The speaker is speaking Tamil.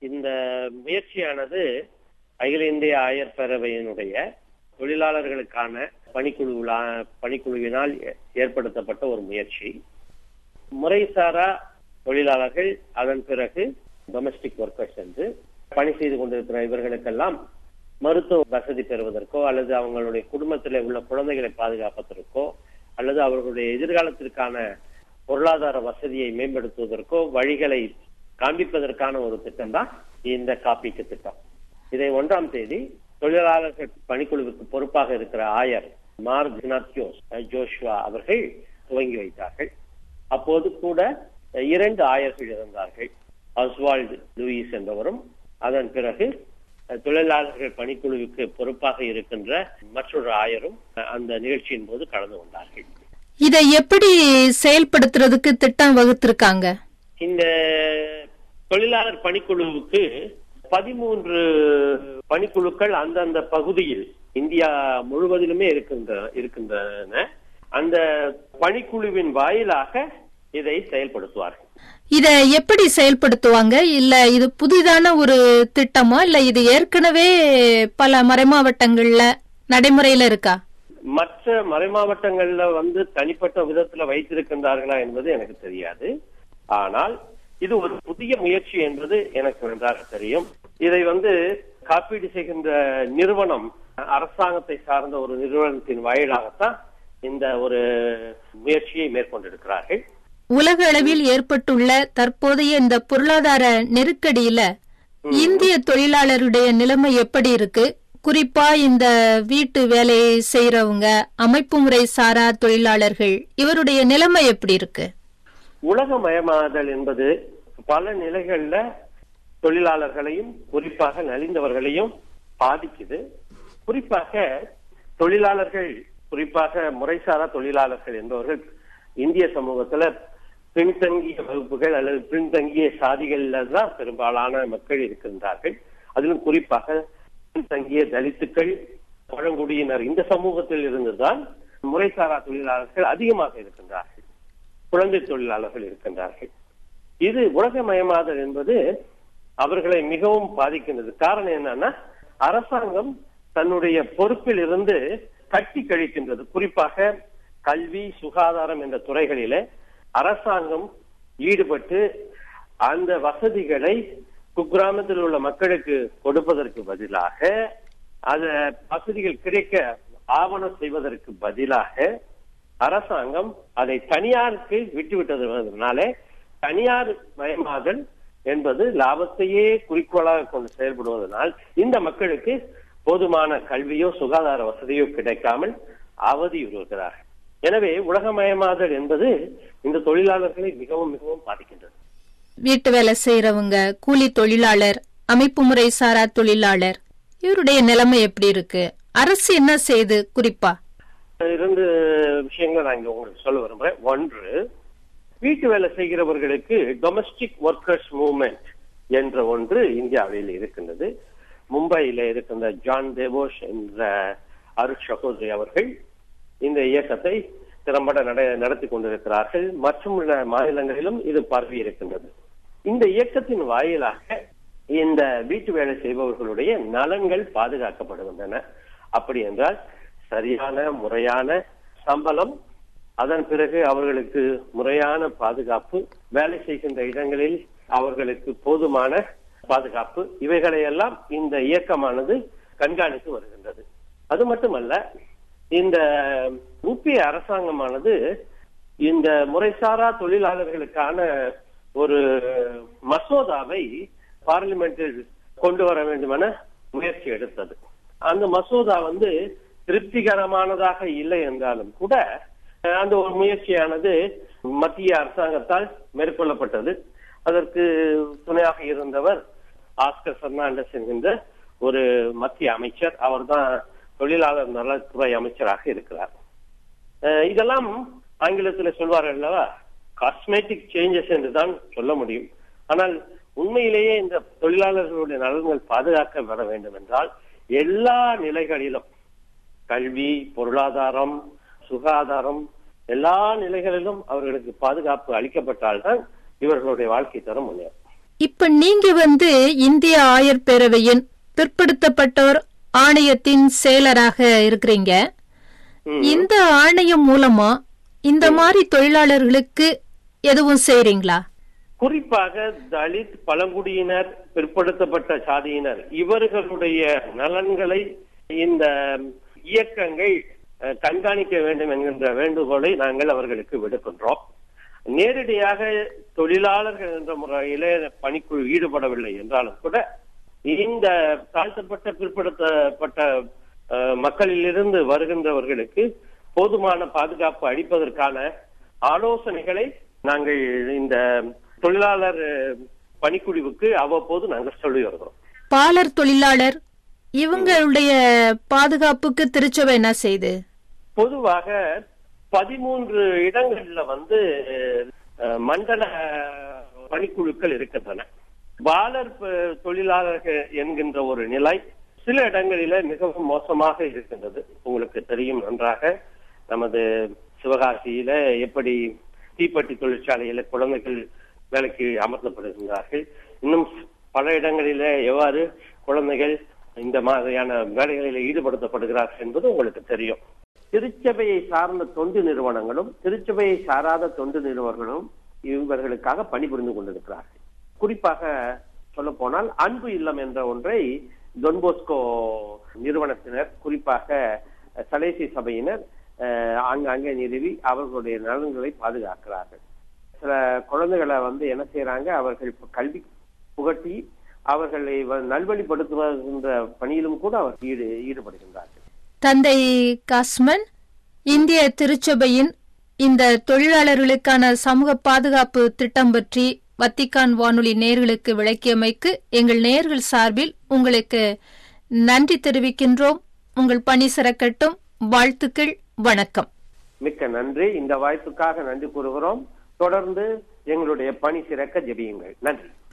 இந்த முயற்சியானது அகில இந்திய ஆயர் பேரவையினுடைய தொழிலாளர்களுக்கான பணிக்குழு பணிக்குழுவினால் ஏற்படுத்தப்பட்ட ஒரு முயற்சி முறைசாரா தொழிலாளர்கள் அதன் பிறகு டொமஸ்டிக் ஒர்க்கர்ஸ் என்று பணி செய்து கொண்டிருக்கிற இவர்களுக்கெல்லாம் மருத்துவ வசதி பெறுவதற்கோ அல்லது அவங்களுடைய குடும்பத்தில் உள்ள குழந்தைகளை பாதுகாப்பதற்கோ அல்லது அவர்களுடைய எதிர்காலத்திற்கான பொருளாதார வசதியை மேம்படுத்துவதற்கோ வழிகளை காண்பிப்பதற்கான ஒரு திட்டம் தான் இந்த காப்பீட்டு திட்டம் இதை ஒன்றாம் தேதி தொழிலாளர்கள் பணிக்குழுவுக்கு பொறுப்பாக இருக்கிற ஆயர் மார் ஜோஷ்வா அவர்கள் துவங்கி வைத்தார்கள் அப்போது கூட இரண்டு ஆயர்கள் இருந்தார்கள் அஸ்வால்டு லூயிஸ் என்பவரும் அதன் பிறகு தொழிலாளர்கள் பணிக்குழுவுக்கு பொறுப்பாக இருக்கின்ற மற்றொரு ஆயரும் அந்த நிகழ்ச்சியின் போது கலந்து கொண்டார்கள் இதை எப்படி செயல்படுத்துறதுக்கு திட்டம் வகுத்திருக்காங்க இந்த தொழிலாளர் பணிக்குழுவுக்கு பதிமூன்று பணிக்குழுக்கள் அந்தந்த பகுதியில் இந்தியா முழுவதிலுமே இருக்கின்ற இருக்கின்றன அந்த பணிக்குழுவின் வாயிலாக இதை செயல்படுத்துவார்கள் இத எப்படி செயல்படுத்துவாங்க இல்ல இது புதிதான ஒரு திட்டமா இல்ல இது ஏற்கனவே பல மறைமாவட்டங்கள்ல நடைமுறையில இருக்கா மற்ற மறைமாவட்டங்கள்ல வந்து தனிப்பட்ட விதத்துல வைத்திருக்கின்றார்களா என்பது எனக்கு தெரியாது ஆனால் இது ஒரு புதிய முயற்சி என்பது எனக்கு நன்றாக தெரியும் இதை வந்து காப்பீடு செய்கின்ற நிறுவனம் அரசாங்கத்தை சார்ந்த ஒரு நிறுவனத்தின் வாயிலாகத்தான் இந்த ஒரு முயற்சியை மேற்கொண்டிருக்கிறார்கள் உலக அளவில் ஏற்பட்டுள்ள தற்போதைய இந்த பொருளாதார நெருக்கடியில இந்திய தொழிலாளருடைய நிலைமை எப்படி இருக்கு குறிப்பா இந்த வீட்டு வேலையை செய்யறவங்க அமைப்பு முறை சாரா தொழிலாளர்கள் இவருடைய நிலைமை எப்படி இருக்கு உலகமயமாதல் என்பது பல நிலைகள்ல தொழிலாளர்களையும் குறிப்பாக நலிந்தவர்களையும் பாதிக்குது குறிப்பாக தொழிலாளர்கள் குறிப்பாக முறைசாரா தொழிலாளர்கள் என்பவர்கள் இந்திய சமூகத்துல பின்தங்கிய வகுப்புகள் அல்லது பின்தங்கிய சாதிகள்ல தான் பெரும்பாலான மக்கள் இருக்கின்றார்கள் அதிலும் குறிப்பாக பின்தங்கிய தலித்துக்கள் பழங்குடியினர் இந்த சமூகத்தில் இருந்துதான் முறைசாரா தொழிலாளர்கள் அதிகமாக இருக்கின்றார்கள் குழந்தை தொழிலாளர்கள் இருக்கின்றார்கள் இது உலகமயமாதல் என்பது அவர்களை மிகவும் பாதிக்கின்றது காரணம் என்னன்னா அரசாங்கம் தன்னுடைய பொறுப்பில் இருந்து கட்டி கழிக்கின்றது குறிப்பாக கல்வி சுகாதாரம் என்ற துறைகளிலே அரசாங்கம் ஈடுபட்டு அந்த வசதிகளை குக்கிராமத்தில் உள்ள மக்களுக்கு கொடுப்பதற்கு பதிலாக அந்த வசதிகள் கிடைக்க ஆவணம் செய்வதற்கு பதிலாக அரசாங்கம் அதை தனியாருக்கு விட்டுவிட்டதுனால தனியார் மயமாதல் என்பது லாபத்தையே குறிக்கோளாக கொண்டு செயல்படுவதனால் இந்த மக்களுக்கு போதுமான கல்வியோ சுகாதார வசதியோ கிடைக்காமல் அவதியுறுகிறார்கள் எனவே உலகமயமாதல் என்பது இந்த தொழிலாளர்களை மிகவும் மிகவும் பாதிக்கின்றது வீட்டு வேலை செய்யறவங்க கூலி தொழிலாளர் அமைப்பு முறை சாரா தொழிலாளர் இவருடைய நிலைமை எப்படி இருக்கு அரசு என்ன செய்யுது குறிப்பா இரண்டு விஷயங்களை நான் இங்க உங்களுக்கு சொல்ல விரும்புறேன் ஒன்று வீட்டு வேலை செய்கிறவர்களுக்கு டொமஸ்டிக் ஒர்க்கர்ஸ் மூவ்மெண்ட் என்ற ஒன்று இந்தியாவில் இருக்கின்றது மும்பையில இருக்கின்ற ஜான் தேவோஷ் என்ற அருட் சகோதரி அவர்கள் இந்த இயக்கத்தை திறம்பட நடத்தி கொண்டிருக்கிறார்கள் மற்றும் மாநிலங்களிலும் இது பரவி இருக்கின்றது இந்த இயக்கத்தின் வாயிலாக இந்த வீட்டு வேலை செய்பவர்களுடைய நலன்கள் பாதுகாக்கப்படுகின்றன அப்படி என்றால் சரியான முறையான சம்பளம் அதன் பிறகு அவர்களுக்கு முறையான பாதுகாப்பு வேலை செய்கின்ற இடங்களில் அவர்களுக்கு போதுமான பாதுகாப்பு இவைகளை எல்லாம் இந்த இயக்கமானது கண்காணித்து வருகின்றது அது மட்டுமல்ல இந்த உப்பிய அரசாங்கமானது இந்த முறைசாரா தொழிலாளர்களுக்கான ஒரு மசோதாவை பார்லிமெண்டில் கொண்டு வர வேண்டும் என முயற்சி எடுத்தது அந்த மசோதா வந்து திருப்திகரமானதாக இல்லை என்றாலும் கூட அந்த ஒரு முயற்சியானது மத்திய அரசாங்கத்தால் மேற்கொள்ளப்பட்டது அதற்கு துணையாக இருந்தவர் ஆஸ்கர் பெர்னாண்டஸ் என்கின்ற ஒரு மத்திய அமைச்சர் அவர் தான் தொழிலாளர் நலத்துறை அமைச்சராக இருக்கிறார் இதெல்லாம் ஆங்கிலத்தில் சொல்வார்கள் அல்லவா காஸ்மெட்டிக் சேஞ்சஸ் என்று தான் சொல்ல முடியும் ஆனால் உண்மையிலேயே இந்த தொழிலாளர்களுடைய நலன்கள் பாதுகாக்கப்பட வேண்டும் என்றால் எல்லா நிலைகளிலும் கல்வி பொருளாதாரம் சுகாதாரம் எல்லா நிலைகளிலும் அவர்களுக்கு பாதுகாப்பு அளிக்கப்பட்டால்தான் இவர்களுடைய வாழ்க்கை தரம் முன்னேறும் இப்ப நீங்க வந்து இந்திய ஆயர் பேரவையின் பிற்படுத்தப்பட்டோர் ஆணையத்தின் செயலராக இருக்கிறீங்க ம். இந்த ஆணையம் மூலமா இந்த மாதிரி தொழிலாளர்களுக்கு எதுவும் செய்றீங்களா குறிப்பாக தலித் பழங்குடியினர் பிற்படுத்தப்பட்ட சாதியினர் இவர்களுடைய நலன்களை இந்த இயக்கங்கள் அஹ், கண்காணிக்க வேண்டும் என்கின்ற வேண்டுகோளை நாங்கள் அவர்களுக்கு விடுக்கின்றோம் நேரடியாக தொழிலாளர்கள் என்ற முறையிலே பணிக்குழு ஈடுபடவில்லை என்றாலும் கூட இந்த தாழ்த்தப்பட்ட பிற்படுத்தப்பட்ட அஹ், மக்களிலிருந்து வருகின்றவர்களுக்கு போதுமான பாதுகாப்பு அளிப்பதற்கான ஆலோசனைகளை நாங்கள் இந்த தொழிலாளர் அஹ், பணிக்குழுவுக்கு அவ்வப்போது நாங்கள் சொல்லி வருகிறோம் பாலர் தொழிலாளர் இவங்களுடைய பாதுகாப்புக்கு திருச்சபை என்ன செய்து பொதுவாக பதிமூன்று இடங்கள்ல வந்து அஹ், மண்டல பணிக்குழுக்கள் இருக்கின்றன பாலர் ப- தொழிலாளர்கள் என்கின்ற ஒரு நிலை சில இடங்களில மிகவும் மோசமாக இருக்கின்றது உங்களுக்கு தெரியும் நன்றாக நமது சிவகாசியில எப்படி தீப்பெட்டி தொழிற்சாலையில குழந்தைகள் வேலைக்கு அமர்த்தப்படுகின்றார்கள் இன்னும் பல இடங்களில எவ்வாறு குழந்தைகள் இந்த மாதிரியான வேலைகளில் ஈடுபடுத்தப்படுகிறார்கள் என்பது உங்களுக்கு தெரியும் திருச்சபையை சார்ந்த தொண்டு நிறுவனங்களும் திருச்சபையை சாராத தொண்டு நிறுவனங்களும் இவர்களுக்காக பணிபுரிந்து கொண்டிருக்கிறார்கள் குறிப்பாக சொல்ல போனால் அன்பு இல்லம் என்ற ஒன்றை தொன்போஸ்கோ நிறுவனத்தினர் குறிப்பாக சலேசி சபையினர் அஹ், ஆங்காங்கே நிறுவி அவர்களுடைய நலன்களை பாதுகாக்கிறார்கள் சில குழந்தைகளை வந்து என்ன செய்யறாங்க அவர்கள் இப்ப கல்வி புகட்டி அவர்களை வ- நல்வழிப்படுத்துகின்ற பணியிலும் கூட அவர் ஈடு ஈடுபடுகின்றார்கள் தந்தை காஸ்மன் இந்திய திருச்சபையின் இந்த தொழிலாளர்களுக்கான சமூக பாதுகாப்பு திட்டம் பற்றி வத்திக்கான் வானொலி நேர்களுக்கு விளக்கியமைக்கு எங்கள் நேர்கள் சார்பில் உங்களுக்கு நன்றி தெரிவிக்கின்றோம் உங்கள் பணி சிறக்கட்டும் வாழ்த்துக்கள் வணக்கம் மிக்க நன்றி இந்த வாய்ப்புக்காக நன்றி கூறுகிறோம் தொடர்ந்து எங்களுடைய பணி சிறக்க ஜெபியுங்கள் நன்றி